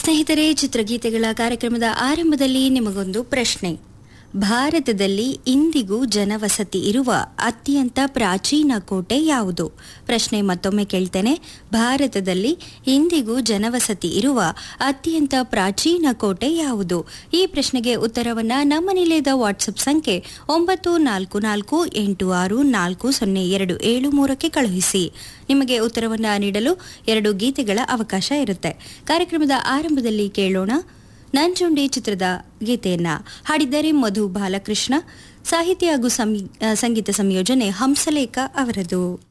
ಸ್ನೇಹಿತರೆ ಚಿತ್ರಗೀತೆಗಳ ಕಾರ್ಯಕ್ರಮದ ಆರಂಭದಲ್ಲಿ ನಿಮಗೊಂದು ಪ್ರಶ್ನೆ ಭಾರತದಲ್ಲಿ ಇಂದಿಗೂ ಜನವಸತಿ ಇರುವ ಅತ್ಯಂತ ಪ್ರಾಚೀನ ಕೋಟೆ ಯಾವುದು ಪ್ರಶ್ನೆ ಮತ್ತೊಮ್ಮೆ ಕೇಳ್ತೇನೆ ಭಾರತದಲ್ಲಿ ಇಂದಿಗೂ ಜನವಸತಿ ಇರುವ ಅತ್ಯಂತ ಪ್ರಾಚೀನ ಕೋಟೆ ಯಾವುದು ಈ ಪ್ರಶ್ನೆಗೆ ಉತ್ತರವನ್ನ ನಮ್ಮ ನಿಲಯದ ವಾಟ್ಸಪ್ ಸಂಖ್ಯೆ ಒಂಬತ್ತು ನಾಲ್ಕು ನಾಲ್ಕು ಎಂಟು ಆರು ನಾಲ್ಕು ಸೊನ್ನೆ ಎರಡು ಏಳು ಮೂರಕ್ಕೆ ಕಳುಹಿಸಿ ನಿಮಗೆ ಉತ್ತರವನ್ನ ನೀಡಲು ಎರಡು ಗೀತೆಗಳ ಅವಕಾಶ ಇರುತ್ತೆ ಕಾರ್ಯಕ್ರಮದ ಆರಂಭದಲ್ಲಿ ಕೇಳೋಣ ನಂಜುಂಡಿ ಚಿತ್ರದ ಗೀತೆಯನ್ನ ಹಾಡಿದ್ದಾರೆ ಮಧು ಬಾಲಕೃಷ್ಣ ಸಾಹಿತ್ಯ ಹಾಗೂ ಸಂಗೀತ ಸಂಯೋಜನೆ ಹಂಸಲೇಖ ಅವರದು